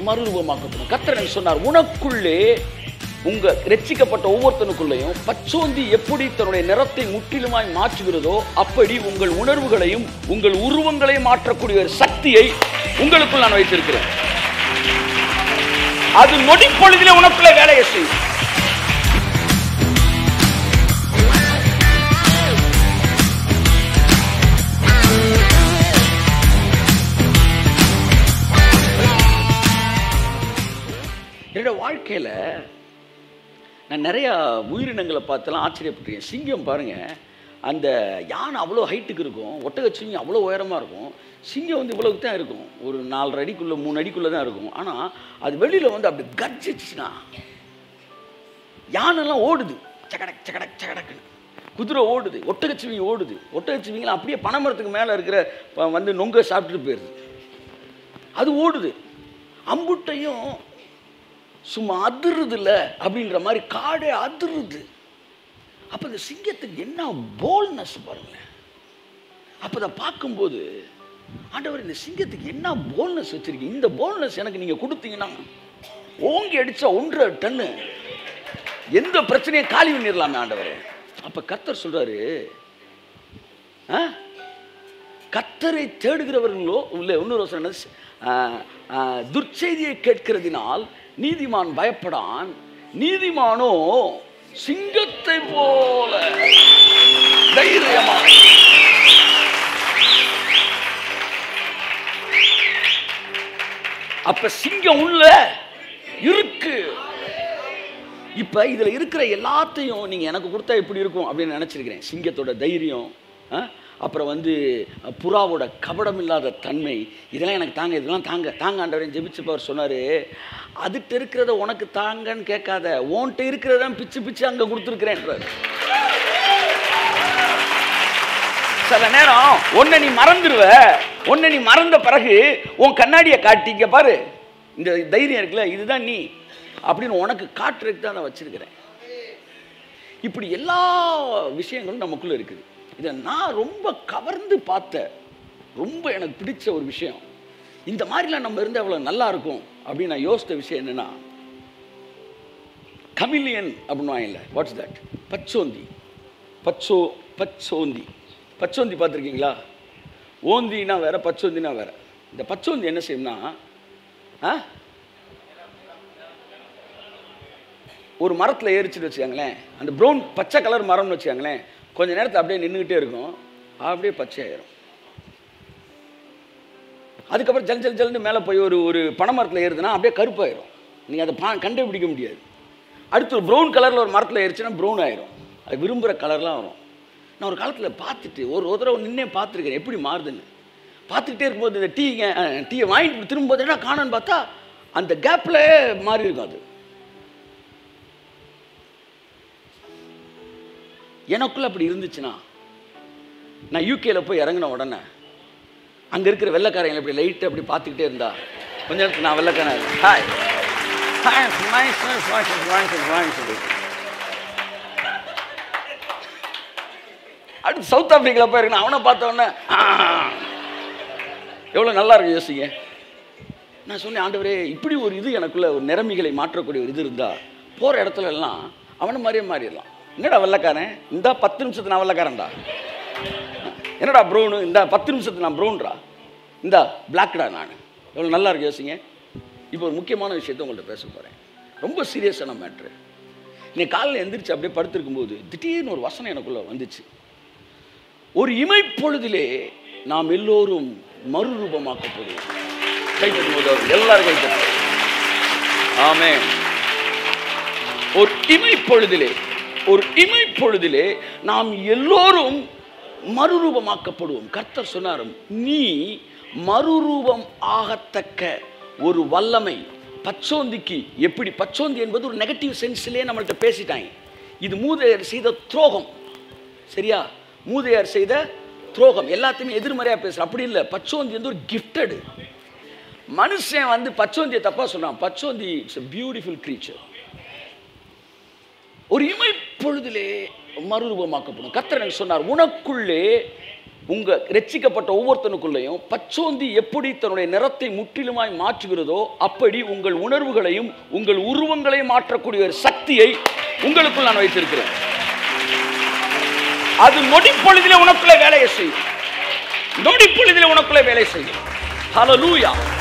மறுரூபமாக்கப்படும் கர்த்தர் எனக்கு சொன்னார் உனக்குள்ளே உங்க ரட்சிக்கப்பட்ட ஒவ்வொருத்தனுக்குள்ளேயும் பச்சோந்தி எப்படி தன்னுடைய நிறத்தை முற்றிலுமாய் மாற்றுகிறதோ அப்படி உங்கள் உணர்வுகளையும் உங்கள் உருவங்களையும் மாற்றக்கூடிய ஒரு சக்தியை உங்களுக்குள் நான் வைத்திருக்கிறேன் அது நொடி பொழுதிலே உனக்குள்ளே வேலையை செய்யும் என்னோட வாழ்க்கையில் நான் நிறையா உயிரினங்களை பார்த்தெல்லாம் ஆச்சரியப்பட்டிருக்கேன் சிங்கம் பாருங்க அந்த யானை அவ்வளோ ஹைட்டுக்கு இருக்கும் ஒட்டகச்சிங்கம் அவ்வளோ உயரமாக இருக்கும் சிங்கம் வந்து இவ்வளவுக்கு தான் இருக்கும் ஒரு நாலரை அடிக்குள்ளே மூணு அடிக்குள்ளே தான் இருக்கும் ஆனால் அது வெளியில் வந்து அப்படி கர்ஜிச்சுன்னா யானைலாம் ஓடுது சகடக் சகடக் சகடக்குன்னு குதிரை ஓடுது ஒட்டகச்சிவிங்க ஓடுது ஒட்டகச்சிவிங்கலாம் அப்படியே பனைமரத்துக்கு மேலே இருக்கிற ப- வந்து நொங்க சாப்பிட்டுட்டு போயிடுது அது ஓடுது அம்புட்டையும் சும்மா அதிருதுல அப்படின்ற மாதிரி காடே அதிருது அப்போ இந்த சிங்கத்துக்கு என்ன போல்னஸ் பாருங்களேன் அப்போ அதை பார்க்கும்போது ஆண்டவர் இந்த சிங்கத்துக்கு என்ன போல்னஸ் வச்சிருக்கீங்க இந்த போல்னஸ் எனக்கு நீங்கள் கொடுத்தீங்கன்னா ஓங்கி அடிச்சா ஒன்றரை டன்னு எந்த பிரச்சனையும் காலி பண்ணிடலாமே ஆண்டவரே அப்போ கர்த்தர் சொல்றாரு ஆ கத்தரை தேடுகிறவர்களோ இல்லை இன்னொரு வசனம் என்னது? ஆ, ஆ, துர்ச்செய்தியை கேட்கிறதினால் நீதிமான் பயப்படான் நீதிமானோ சிங்கத்தை போல தைரியமா அப்ப சிங்கம் உள்ள இருக்கு இப்ப இதுல இருக்கிற எல்லாத்தையும் நீங்க எனக்கு கொடுத்தா எப்படி இருக்கும் அப்படின்னு நினைச்சிருக்கிறேன் சிங்கத்தோட தைரியம் ஆ? அப்புறம் வந்து அஹ், புறாவோட கபடம் இல்லாத தன்மை இதெல்லாம் எனக்கு தாங்க இதெல்லாம் தாங்க தாங்க ஆண்டவரே ஜெபிச்சப்பவர் சொன்னாரு அதுட்ட இருக்கிறத உனக்கு தாங்கன்னு கேட்காத உன்கிட்ட இருக்கிறத பிச்சு பிச்சு அங்க கொடுத்துருக்கிறேன்றாரு சில நேரம் ஒன்றை நீ மறந்துடுவ ஒன்றை நீ மறந்த பிறகு உன் கண்ணாடியை காட்டிக்க பாரு இந்த தைரியம் இருக்குல்ல இதுதான் நீ அப்படின்னு உனக்கு காட்டுறதுக்கு தான் நான் வச்சிருக்கிறேன் இப்படி எல்லா விஷயங்களும் நமக்குள்ள இருக்குது இதை நான் ரொம்ப கவர்ந்து பார்த்த ரொம்ப எனக்கு பிடிச்ச ஒரு விஷயம் இந்த மாதிரிலாம் நம்ம இருந்தால் எவ்வளோ நல்லா இருக்கும் அப்படின்னு நான் யோசித்த விஷயம் என்னன்னா கமிலியன் அப்படின்னு இல்லை வாட்ஸ் தட் பச்சோந்தி பச்சோ பச்சோந்தி பச்சோந்தி பார்த்துருக்கீங்களா ஓந்தினா வேற பச்சோந்தினா வேற இந்த பச்சோந்தி என்ன செய்யும்னா ஆ ஒரு மரத்தில் ஏறிச்சுட்டு வச்சுக்கோங்களேன் அந்த ப்ரௌன் பச்சை கலர் மரம்னு வச்சுக்கோங்களேன் கொஞ்ச நேரத்தில் அப்படியே நின்றுக்கிட்டே இருக்கும் அப்படியே பச்சையாயிரும் அதுக்கப்புறம் ஜல் ஜல் ஜல்னு மேலே போய் ஒரு ஒரு பனைமரத்தில் ஏறுதுன்னா அப்படியே கருப்பாயிரும் நீங்கள் அதை பா கண்டுபிடிக்க முடியாது அடுத்து ஒரு ப்ரௌன் கலரில் ஒரு மரத்தில் ஏறிச்சுன்னா ப்ரௌன் ஆயிரும் அது விரும்புகிற கலர்லாம் வரும் நான் ஒரு காலத்தில் பார்த்துட்டு ஒரு ஒரு தடவை நின்னே பார்த்துருக்கேன் எப்படி மாறுதுன்னு பார்த்துக்கிட்டே இருக்கும்போது இந்த டீங்க டீயை வாங்கிட்டு திரும்பும்போது என்ன காணன்னு பார்த்தா அந்த கேப்பில் மாறி இருக்கும் அது எனக்குள்ள அப்படி இருந்துச்சுன்னா நான் யூகேல போய் இறங்கின உடனே அங்கே இருக்கிற வெள்ளைக்காரங்களை இப்படி லைட்டு அப்படி பார்த்துக்கிட்டே இருந்தா கொஞ்ச நேரத்துக்கு நான் வெள்ளைக்காரன் hi hi nice nice voice voice voice சொல்லி அடுத்து சவுத் ஆப்பிரிக்காவில் போயிருக்கேன் அவனை பார்த்த உடனே எவ்வளோ நல்லா இருக்கு யோசிங்க நான் சொன்னேன் ஆண்டவரே இப்படி ஒரு இது எனக்குள்ள ஒரு நிறமிகளை மாற்றக்கூடிய ஒரு இது இருந்தா போகிற இடத்துல எல்லாம் அவனை மாதிரியே மாறிடலாம் என்னடா வெள்ளைக்காரன் இந்த பத்து நிமிஷத்துக்கு நான் வெள்ளைக்காரன்டா என்னடா ப்ரௌனு இந்த பத்து நிமிஷத்துக்கு நான் ப்ரௌன்டா இந்த பிளாக்டா நான் எவ்வளோ நல்லா இருக்கு யோசிங்க இப்போ ஒரு முக்கியமான விஷயத்தை உங்கள்கிட்ட பேச போகிறேன் ரொம்ப சீரியஸான மேட்ரு இன்னைக்கு காலையில் எந்திரிச்சு அப்படியே படுத்திருக்கும்போது திடீர்னு ஒரு வசனம் எனக்குள்ளே வந்துச்சு ஒரு இமைப்பொழுதிலே நாம் எல்லோரும் மறுரூபமாக்கப்படுவோம் கைத்தட்டும் போது அவர் எல்லாரும் கைத்தட்டும் ஆமே ஒரு இமைப்பொழுதிலே ஒரு இமைப்பொழுதிலே நாம் எல்லோரும் மறுரூபமாக்கப்படுவோம் கர்த்தர் சொன்னார் நீ மறுரூபம் ஆகத்தக்க ஒரு வல்லமை பச்சோந்திக்கு எப்படி பச்சோந்தி என்பது ஒரு நெகட்டிவ் சென்ஸ்லேயே நம்மள்ட்ட பேசிட்டாங்க இது மூதையர் செய்த துரோகம் சரியா மூதையார் செய்த துரோகம் எல்லாத்தையுமே எதிர்மறையாக பேசுற அப்படி இல்லை பச்சோந்தி வந்து ஒரு கிஃப்டடு மனுஷன் வந்து பச்சோந்தியை தப்பாக சொன்னான் பச்சோந்தி இட்ஸ் a பியூட்டிஃபுல் creature ஒரு இமைப்பொழுதிலே மறுரூபமாக்கப்படும் கர்த்தர் எனக்கு சொன்னார் உனக்குள்ளே உங்க ரட்சிக்கப்பட்ட ஒவ்வொருத்தனுக்குள்ளேயும் பச்சோந்தி எப்படி தன்னுடைய நிறத்தை முற்றிலுமாய் மாற்றுகிறதோ அப்படி உங்கள் உணர்வுகளையும் உங்கள் உருவங்களையும் மாற்றக்கூடிய ஒரு சக்தியை உங்களுக்குள் நான் வைத்திருக்கிறேன் அது நொடிப்பொழுதிலே உனக்குள்ளே வேலையை செய்யும் நொடிப்பொழுதிலே உனக்குள்ளே வேலை செய்யும் ஹalleluya